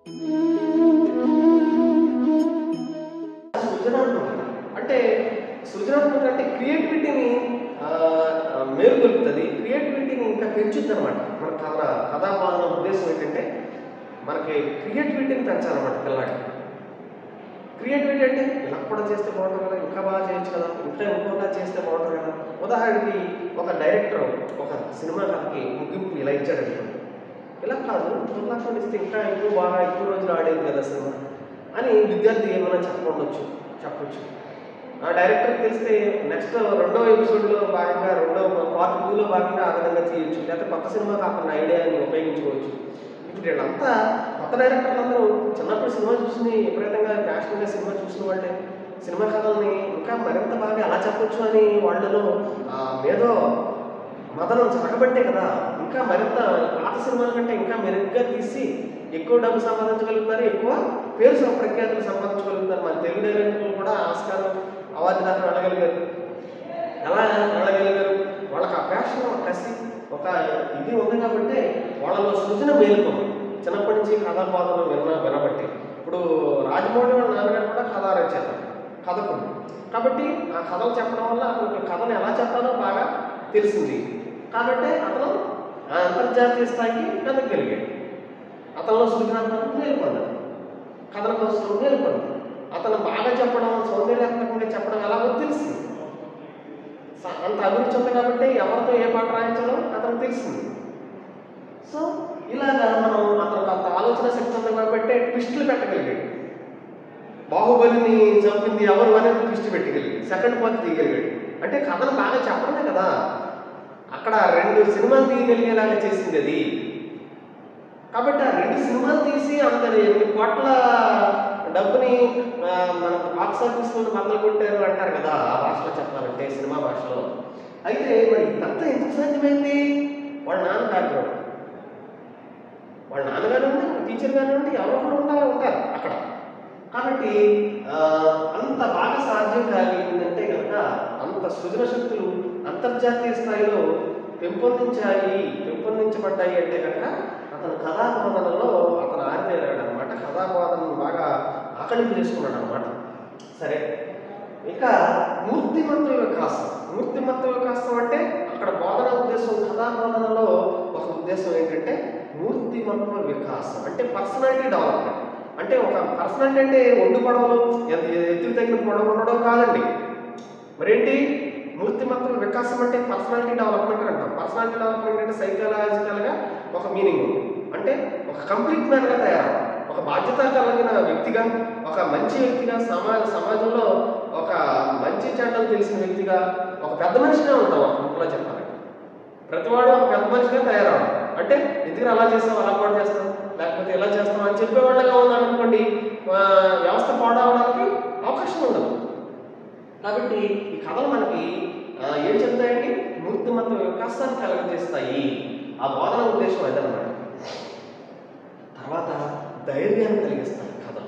సృజనాత్మకత అంటే సృజనాత్మకత అంటే క్రియేటివిటీని ఆ, ఆ, మేలుకొలుపుతుంది క్రియేటివిటీని ఇంకా పెంచుద్ది అనమాట మన కథ కథాపాలన ఉద్దేశం ఏంటంటే మనకి క్రియేటివిటీని పెంచాలన్నమాట పిల్లాడికి క్రియేటివిటీ అంటే ఇలా కూడా చేస్తే బాగుంటుంది కదా ఇంకా బాగా చేయొచ్చు కదా ఇంకా ఇంకోలా చేస్తే బాగుంటుంది కదా ఉదాహరణకి ఒక డైరెక్టర్ ఒక సినిమా కథకి ముగింపు ఇలా ఇచ్చాడు అనుకోండి. ఇలా కాదు ఇలా ఇస్తే ఇంకా ఎక్కువ బాగా ఎక్కువ రోజులు ఆడేది కదా సినిమా అని విద్యార్థి ఏమైనా చెప్పవచ్చు చెప్పొచ్చు ఆ డైరెక్టర్కి తెలిస్తే నెక్స్ట్ రెండో ఎపిసోడ్లో భాగంగా రెండో పార్ట్ టూలో భాగంగా ఆ విధంగా చేయొచ్చు లేకపోతే కొత్త సినిమా కాకుండా ఐడియాని ఉపయోగించుకోవచ్చు ఇప్పుడు వీళ్ళంతా కొత్త డైరెక్టర్లు అందరూ చిన్నప్పుడు సినిమా చూసి విపరీతంగా ప్యాషన్గా సినిమా చూసిన వాళ్ళే సినిమా కథల్ని ఇంకా మరింత బాగా ఎలా చెప్పొచ్చు అని వాళ్ళలో ఆ మేధో మదనం జరగబట్టే కదా ఇంకా మరింత పాత సినిమాల కంటే ఇంకా మెరుగ్గా తీసి ఎక్కువ డబ్బు సంపాదించగలుగుతారు ఎక్కువ పేరు సం- ప్రఖ్యాతులు సంపాదించగలుగుతారు మన తెలుగు డైరెక్టర్లు కూడా ఆస్కారం అవార్డు దాకా వెళ్ళగలిగారు ఎలా వెళ్ళగలిగారు వాళ్ళకి ఆ ప్యాషన్ ఒక కసి ఒక ఇది ఉంది కాబట్టి వాళ్ళలో సృజన మేలుకుంది చిన్నప్పటి నుంచి కథాపాదన విన్న వినబట్టి ఇప్పుడు రాజమౌళి వాళ్ళ నాన్నగారు కూడా కథా రచయిత కథకుడు కాబట్టి ఆ కథలు చెప్పడం వల్ల అతనికి కథను ఎలా చెప్పాలో బాగా తెలిసింది కాబట్టి అతను ఆ అంతర్జాతీయ స్థాయికి ఎదగలిగాడు అతనిలో సృజనాత్మకత మేలుకొన్నాడు కథల కోసం మేలుకొన్నాడు అతను బాగా చెప్పడం సౌందర్యాత్మకంగా చెప్పడం ఎలాగో తెలిసింది స- అంత అభిరుచి ఉంది కాబట్టి ఎవరితో ఏ పాట రాయించాలో అతనికి తెలిసింది సో ఇలాగా మనం అతనికి అంత ఆలోచన శక్తి ఉంది కాబట్టి ట్విస్టులు పెట్టగలిగాడు బాహుబలిని చంపింది ఎవరు అనేది ట్విస్ట్ పెట్టగలిగాడు సెకండ్ పార్ట్ తీయగలిగాడు అంటే కథను బాగా చెప్పడమే కదా అక్కడ రెండు సినిమాలు తీయగలిగేలాగా చేసింది అది కాబట్టి ఆ రెండు సినిమాలు తీసి అంత ఎన్ని కోట్ల డబ్బుని ఆ, మన బాక్స్ ఆఫీస్ నుండి మొదలు కొట్టారు అంటారు కదా ఆ భాషలో చెప్పాలంటే సినిమా భాషలో అయితే మరి ఇదంతా ఎందుకు సాధ్యమైంది వాళ్ళ నాన్న బ్యాక్గ్రౌండ్ వాళ్ళ నాన్నగారు ఉండి టీచర్ గారు ఉండి ఎవరో ఒకరు ఉండాలి ఉంటారు అక్కడ కాబట్టి ఆ, అంత బాగా సాధ్యం కలిగిందంటే కనుక అంత సృజన శక్తులు అంతర్జాతీయ స్థాయిలో పెంపొందించాయి పెంపొందించబడ్డాయి అంటే కనుక అతను కథాబోధనలో అతను ఆరితేరాడు అనమాట కథాబోధనను బాగా ఆకలింపు చేసుకున్నాడు అనమాట సరే ఇక మూర్తిమత్వ వికాసం మూర్తిమత్వ వికాసం అంటే అక్కడ బోధన ఉద్దేశం కథా బోధనలో ఒక ఉద్దేశం ఏంటంటే మూర్తిమత్వ వికాసం అంటే పర్సనాలిటీ డెవలప్మెంట్ అంటే ఒక పర్సనాలిటీ అంటే ఒడ్డు పడవలు ఎంత ఎత్తుకు తగిన పడవ ఉండడం కాదండి మరేంటి మూర్తిమత్వ వికాసం అంటే పర్సనాలిటీ డెవలప్మెంట్ అంటాం పర్సనాలిటీ డెవలప్మెంట్ అంటే సైకలాజికల్గా ఒక మీనింగ్ ఉంది అంటే ఒక కంప్లీట్ మ్యాన్గా తయారవ్వాలి ఒక బాధ్యత కలిగిన వ్యక్తిగా ఒక మంచి వ్యక్తిగా సమాజ సమాజంలో ఒక మంచి చెడ్డలు తెలిసిన వ్యక్తిగా ఒక పెద్ద మనిషిగా ఉంటాం ఒక గుంపులో చెప్పాలి ప్రతివాడు ఒక పెద్ద మనిషిగా తయారవడం అంటే ఎందుకు అలా చేస్తాం అలా కూడా చేస్తాం లేకపోతే ఇలా చేస్తాం అని చెప్పేవాళ్ళగా ఉన్నారనుకోండి ఆ, వ్యవస్థ పాడవడానికి అవకాశం ఉండదు కాబట్టి ఈ కథలు మనకి ఆ, ఏం చెప్తాయండి మూర్తిమత్వ వికాసాన్ని కలగజేస్తాయి ఆ బోధన ఉద్దేశం అదనమాట తర్వాత ధైర్యాన్ని కలిగిస్తాయి కథలు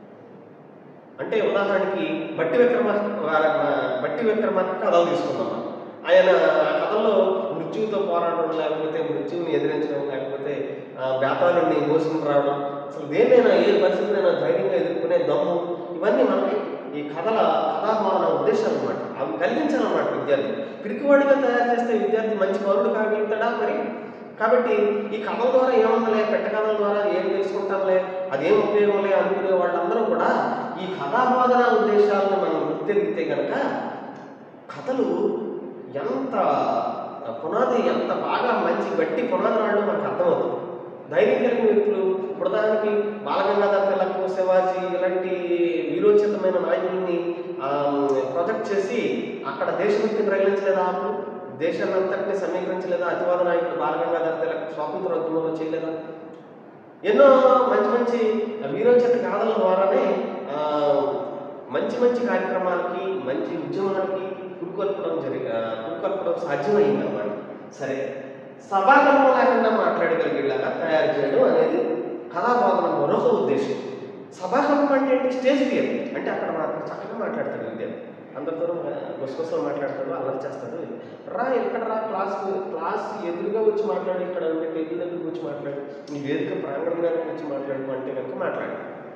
అంటే ఉదాహరణకి బట్టి విక్రమ వార- బట్టి విక్రమార్క కథలు తీసుకుందాం మనం. ఆయన ఆ కథల్లో మృత్యువుతో పోరాడడం లేకపోతే మృత్యువుని ఎదిరించడం లేకపోతే ఆ, బేతాళుడిని మోసుకుని రావడం అసలు దేన్నైనా ఏ పరిస్థితినైనా ధైర్యంగా ఎదుర్కొనే దమ్ము ఇవన్నీ మనకి ఈ కథల కథాభావన ఉద్దేశాలు అనమాట అవి కలిగించాలన్నమాట విద్యార్థి పిరికివాడిగా తయారు చేస్తే విద్యార్థి మంచి పౌరుడు కాగలుగుతాడా మరి కాబట్టి ఈ కథల ద్వారా ఏముందలే పెట్ట కథల ద్వారా ఏం తెలుసుకుంటాంలే అదేం ఉపయోగంలే అనుకునే వాళ్ళందరూ కూడా ఈ కథాబోధన ఉద్దేశాలను మనం గుర్తెరిగితే కనుక కథలు ఎంత పునాది ఎంత బాగా మంచి గట్టి పునాది రాళ్ళు మనకు అర్థమవుతుంది ధైర్యం కలిగిన వ్యక్తులు ఉదాహరణకి బాలగంగాధర తిలక్ శివాజీ ఇలాంటి వీరోచితమైన నాయకుల్ని ప్రొజెక్ట్ చేసి అక్కడ దేశభక్తిని రగిలించలేదా అప్పుడు దేశాన్ని అంతటిని సమీకరించలేదా అతివాద నాయకుడు బాలగంగాధర తిలక్ స్వాతంత్రోద్యమంలో చేయలేదా ఎన్నో మంచి మంచి వీరోచిత గాథల ద్వారానే ఆ, మంచి మంచి కార్యక్రమాలకి మంచి ఉద్యమాలకి పురుకొల్పడం జరిగి ఆ, పురుకొల్పడం సాధ్యమైంది అన్నమాట సరే సభాగమం లేకుండా మాట్లాడగలిగేలాగా తయారు చేయడం అనేది కళాబోధన మరొక ఉద్దేశం సభాగమం అంటే ఏంటి స్టేజ్ ఫియర్ అంటే అక్కడ మాత్రం చక్కగా మాట్లాడతాడు విద్యార్థి అందరితో గుసగుసలు మాట్లాడతాడు అల్లరి చేస్తాడు రా ఎక్కడ రా క్లాస్ క్లాస్ ఎదురుగా వచ్చి మాట్లాడు ఇక్కడ ఉండే టేబుల్ దగ్గరకు వచ్చి మాట్లాడు నీ వేదిక ప్రాంగణం దగ్గరకు వచ్చి మాట్లాడు అంటే కనుక మాట్లాడు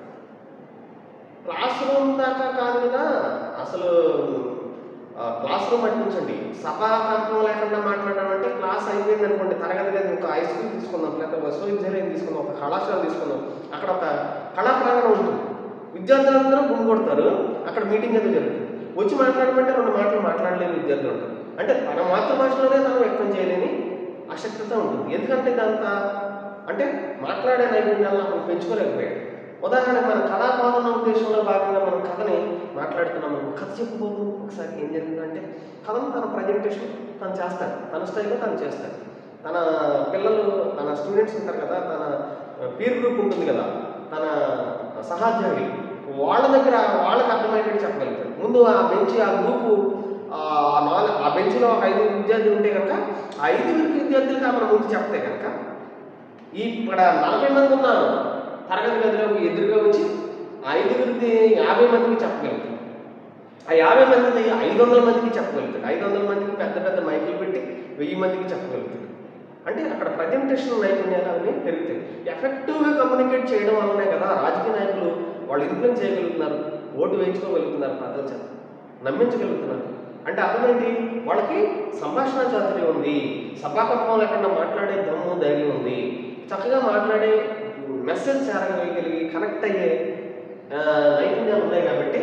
క్లాస్ రూమ్ దాకా కాదు కదా అసలు ఆ, క్లాస్ రూమ్ పట్టించండి సభా కంపం లేకుండా మాట్లాడడం అంటే క్లాస్ అయిపోయింది అనుకోండి తరగతి గది ఒక హై స్కూల్ తీసుకుందాం లేకపోతే విశ్వవిద్యాలయం తీసుకుందాం ఒక కళాశాల తీసుకుందాం అక్కడ ఒక కళా ప్రాంగణం ఉంటుంది విద్యార్థులందరూ గుండు కొడతారు అక్కడ మీటింగ్ ఏదో జరుగుతుంది వచ్చి మాట్లాడమంటే రెండు మాటలు మాట్లాడలేని విద్యార్థులు ఉంటారు అంటే తన మాతృభాషలోనే తను వ్యక్తం చేయలేని అశక్తత ఉంటుంది ఎందుకంటే ఇదంతా అంటే మాట్లాడే నైపుణ్యాలను అప్పుడు పెంచుకోలేకపోయాడు ఉదాహరణకు మన కళాపాలన ఉద్దేశంలో భాగంగా మనం కథని మాట్లాడుతున్నాం అనుకో. కథ చెప్పుకోదు ఒకసారి ఏం జరిగిందంటే కథను తన ప్రజెంటేషన్ తను చేస్తాడు తన స్టైల్లో తను చేస్తాడు తన పిల్లలు తన స్టూడెంట్స్ ఉంటారు కదా తన పీర్ గ్రూప్ ఉంటుంది కదా తన సహాధ్యాయులు వాళ్ళ దగ్గర వాళ్ళకి అర్థమయ్యేటట్టు చెప్పగలుగుతాడు ముందు ఆ బెంచ్ ఆ గ్రూపు ఆ నాలుగు ఆ బెంచ్లో ఒక ఐదు విద్యార్థులు ఉంటే కనుక ఆ ఐదుగురికి విద్యార్థులకి మనం ముందు చెప్తే కనుక ఈ ఇక్కడ నలభై మంది ఉన్నారు తరగతి గదిలోకి ఎదురుగా వచ్చి ఆ ఐదుగురిది యాభై మందికి చెప్పగలుగుతాడు ఆ యాభై మందిది ఐదు వందల మందికి చెప్పగలుగుతాడు ఐదు వందల మందికి పెద్ద పెద్ద మైకులు పెట్టి వెయ్యి మందికి చెప్పగలుగుతాడు అంటే అక్కడ ప్రజెంటేషన్ నైపుణ్యాలు అవన్నీ పెరుగుతాయి ఎఫెక్టివ్గా కమ్యూనికేట్ చేయడం వల్లనే కదా రాజకీయ నాయకులు వాళ్ళు ఇన్ఫ్లుయెన్స్ చేయగలుగుతున్నారు ఓటు వేయించుకోగలుగుతున్నారు ప్రజల చేత నమ్మించగలుగుతున్నారు అంటే అర్థమేంటి వాళ్ళకి సంభాషణ చాతుర్యం ఉంది సభాకంపం లేకుండా మాట్లాడే దమ్ము ధైర్యం ఉంది చక్కగా మాట్లాడే మెసేజ్ చేరగలిగి కనెక్ట్ అయ్యే ఆ, నైపుణ్యాలు ఉన్నాయి కాబట్టి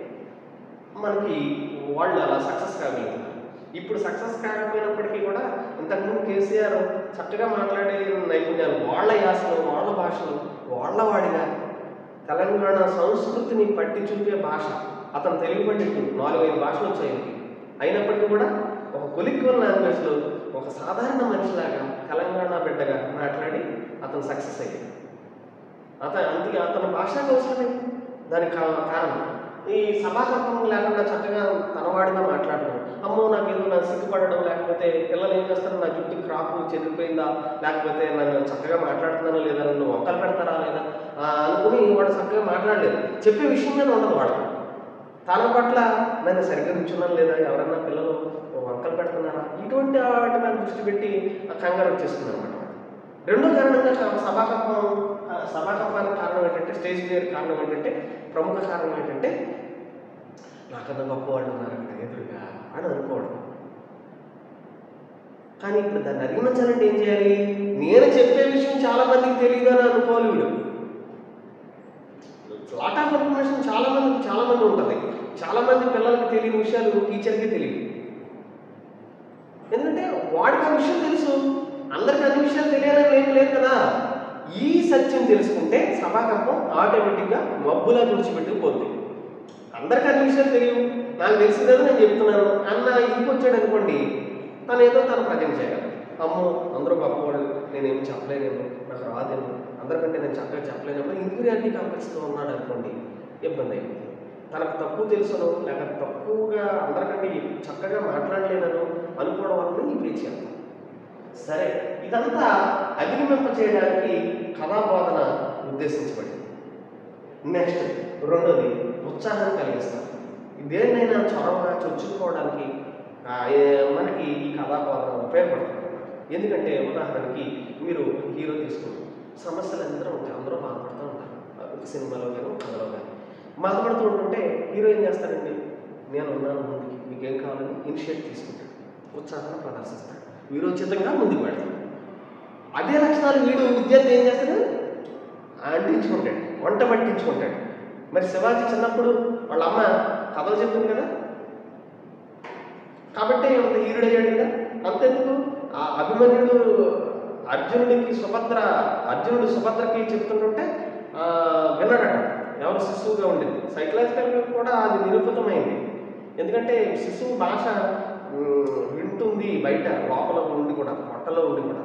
మనకి వాళ్ళు అలా సక్సెస్ కాగలుగుతున్నారు ఇప్పుడు సక్సెస్ కాకపోయినప్పటికీ కూడా ఇంతకుముందు కేసీఆర్ చక్కగా మాట్లాడే నైపుణ్యాలు వాళ్ళ యాసలో వాళ్ళ భాషలో వాళ్ళ వాడిగా తెలంగాణ సంస్కృతిని పట్టి చూపే భాష అతను తెలుగు పండిట్టు నాలుగైదు భాషలు వచ్చాయి ఆయనకి. అయినప్పటికీ కూడా ఒక కొలిక్వల్ లాంగ్వేజ్లో ఒక సాధారణ మనిషిలాగా తెలంగాణ బిడ్డగా మాట్లాడి అతను సక్సెస్ అయ్యాడు అతను అందుకే అతని భాషా కౌశలమే దానికి కా- కారణం ఈ సభాకల్పం లేకుండా చక్కగా తనవాడిగా మాట్లాడడం అమ్మో నాకు ఏదో నా సిగ్గుపడడం లేకపోతే పిల్లలు ఏం చేస్తారు నా జుట్టు క్రాపు చెదిరిపోయిందా లేకపోతే నన్ను చక్కగా మాట్లాడుతున్నానో లేదా నన్ను వంకలు పెడతారా లేదా ఆ, అనుకుని వాడు చక్కగా మాట్లాడలేదు చెప్పే విషయం మీద ఉండదు వాడు తన పట్ల నన్ను సరిగ్గా నుంచున్నాను లేదా ఎవరన్నా పిల్లలు వంకలు పెడుతున్నారా ఇటువంటి వాటి మీద దృష్టి పెట్టి ఆ కంగారు వచ్చేస్తుంది అనమాట రెండో కారణంగా కా- సభాకప్పం ఆ, సభాకప్పానికి కారణం ఏంటంటే స్టేజ్ ఫియర్ కారణం ఏంటంటే ప్రముఖ కారణం ఏంటంటే నాకన్నా గొప్ప వాళ్ళు ఉన్నారు అక్కడ ఎదురుగా అని అనుకోవడం కానీ ఇప్పుడు దాన్ని అధిగమించాలంటే ఏం చేయాలి నేను చెప్పే విషయం చాలా మందికి తెలియదు అని అనుకోవాలి వీడు లాట్ ఆఫ్ ఇన్ఫర్మేషన్ చాలా మందికి చాలా మంది ఉంటుంది చాలా మంది పిల్లలకి తెలియని విషయాలు టీచర్కి తెలియదు ఎందుకంటే వాడికి ఆ విషయం తెలుసు అందరికి అన్ని విషయాలు తెలియాలని ఏం లేదు కదా ఈ సత్యం తెలుసుకుంటే సభాకంపం ఆటోమేటిక్గా మబ్బులా తుడిచిపెట్టుకుపోద్ది అందరికీ అన్ని విషయాలు తెలియవు నాకు తెలిసిందేదో నేను చెప్తున్నాను అన్న ఇంటికి వచ్చాడు అనుకోండి తను ఏదో తను ప్రజెంట్ చేయగలరు అమ్మో అందరూ గొప్పవాడు నేనేం చెప్పలేనేమో నాకు రాదేమో అందరికంటే నేను చక్కగా చెప్పలేనేమో ఇన్ఫీరియారిటీ కాంప్లెక్స్తో ఉన్నాడు అనుకోండి ఇబ్బంది అయింది తనకు తక్కువ తెలుసును లేక తక్కువగా అందరికంటే చక్కగా మాట్లాడలేనను అనుకోవడం వలన ఈ పేచి అంటాం సరే ఇదంతా అధిగమింప చేయడానికి కథాబోధన ఉద్దేశించబడింది నెక్స్ట్ రెండోది ఉత్సాహం కలిగిస్తాం దేన్నైనా చొరవగా చొచ్చుకోవడానికి ఆ, ఏ- మనకి ఈ కథాబోధన ఉపయోగపడుతుంది ఎందుకంటే ఉదాహరణకి మీరు హీరో తీసుకుంటారు సమస్యలు అందరూ ఉంటాయి అందరూ బాధపడుతూ ఉంటారు ఒక సినిమాలో కానీ ఒక కథలో కానీ బాధపడుతూ ఉంటుంటే హీరో ఏం చేస్తాడండి నేను ఉన్నాను ముందుకి మీకేం కావాలని ఇనిషియేట్ తీసుకుంటాడు ఉత్సాహాన్ని ప్రదర్శిస్తాడు వీరోచితంగా ముందుకు పెడతాడు అదే లక్షణాలు వీడు విద్యార్థి ఏం చేస్తాడు అంటించుకుంటాడు వంట పట్టించుకుంటాడు మరి శివాజీ చిన్నప్పుడు వాళ్ళ అమ్మ కథలు చెప్తుంది కదా కాబట్టి అంత హీరుడయ్యాడు కదా అంతెందుకు ఆ అభిమన్యుడు అర్జునుడికి సుభద్ర అర్జునుడు సుభద్రకి చెప్తుంటుంటే ఆ, విన్నాడట ఎవరు శిశువుగా ఉండేది సైకలాజికల్గా కూడా అది నిరూపితమైంది ఎందుకంటే శిశువు భాష ఉమ్, వింటుంది బయట లోపల ఉండి కూడా పొట్టలో ఉండి కూడా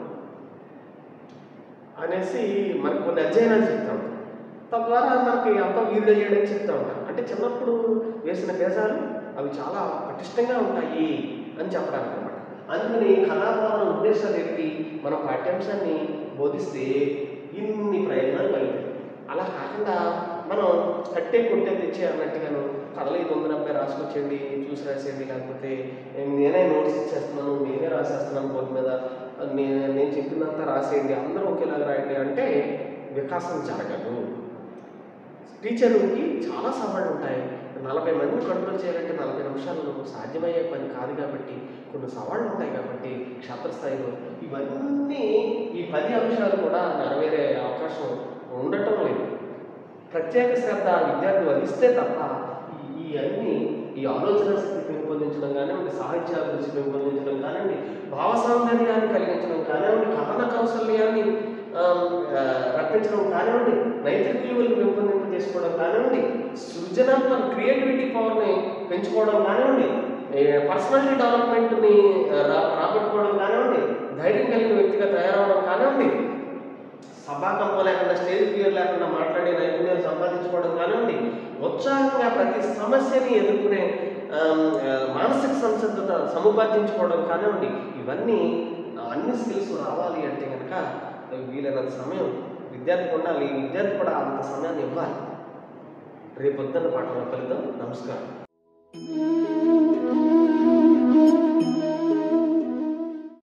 అనేసి మనకు కొన్ని అధ్యయనాలు చెప్తా ఉంటాం తద్వారా మనకి అంత వీరుడయ్యాడని చెప్తా ఉంటాం అంటే చిన్నప్పుడు వేసిన బేజాలు అవి చాలా పటిష్టంగా ఉంటాయి అని చెప్పడానికి అనమాట అందుకని కళాభావన ఉద్దేశాలు ఎత్తి మన పాఠ్యాంశాన్ని బోధిస్తే ఇన్ని ప్రయోజనాలు కలుగుతాయి అలా కాకుండా మనం థర్టీ కట్టే కొట్టే తెచ్చే అన్నట్టుగాను కథలు ఇది ఉంది అబ్బాయి రాసుకొచ్చేయండి చూసి రాసేయండి లేకపోతే నేనే నోట్స్ ఇచ్చేస్తున్నాను నేనే రాసేస్తున్నాను బోర్డు మీద నేను నేను చెప్పినంత రాసేయండి అందరూ ఒకేలాగా రాయండి అంటే వికాసం జరగదు టీచర్కి చాలా సవాళ్ళు ఉంటాయి నలభై మందిని కంట్రోల్ చేయాలంటే నలభై నిమిషాల్లో సాధ్యమయ్యే పని కాదు కాబట్టి కొన్ని సవాళ్ళు ఉంటాయి కాబట్టి క్షేత్రస్థాయిలో ఇవన్నీ ఈ పది అంశాలు కూడా నెరవేరే అవకాశం ఉండటం లేదు ప్రత్యేక శ్రద్ధ విద్యార్థి వహిస్తే తప్ప ఈ- ఈ అన్ని ఈ ఆలోచన శక్తి పెంపొందించడం కానివ్వండి సాహిత్య అభిరుచి పెంపొందించడం కానివ్వండి భావ సౌందర్యాన్ని కలిగించడం కానివ్వండి కథన కౌశల్యాన్ని ఆమ్, ఆ, రప్పించడం కానివ్వండి నైతిక విలువలు పెంపొందింప చేసుకోవడం కానివ్వండి సృజనాత్మక క్రియేటివిటీ పవర్ని పెంచుకోవడం కానివ్వండి పర్సనాలిటీ డెవలప్మెంట్ని రా రాబట్టుకోవడం కానివ్వండి ధైర్యం కలిగిన వ్యక్తిగా తయారవడం కానివ్వండి సభాకంపం లేకుండా స్టేజ్ ఫియర్ లేకుండా మాట్లాడే నైపుణ్యాలు సంపాదించుకోవడం కానివ్వండి ఉత్సాహంగా ప్రతి సమస్యని ఎదుర్కొనే ఆమ్, ఆ, మానసిక సంసిద్ధత సముపార్జించుకోవడం కానివ్వండి ఇవన్నీ ఆ, అన్ని స్కిల్స్ రావాలి అంటే కనుక వీలైనంత సమయం విద్యార్థికి ఉండాలి ఈ విద్యార్థి కూడా అంత సమయాన్ని ఇవ్వాలి రేపొద్దున్న పాఠంలో ఫలితం నమస్కారం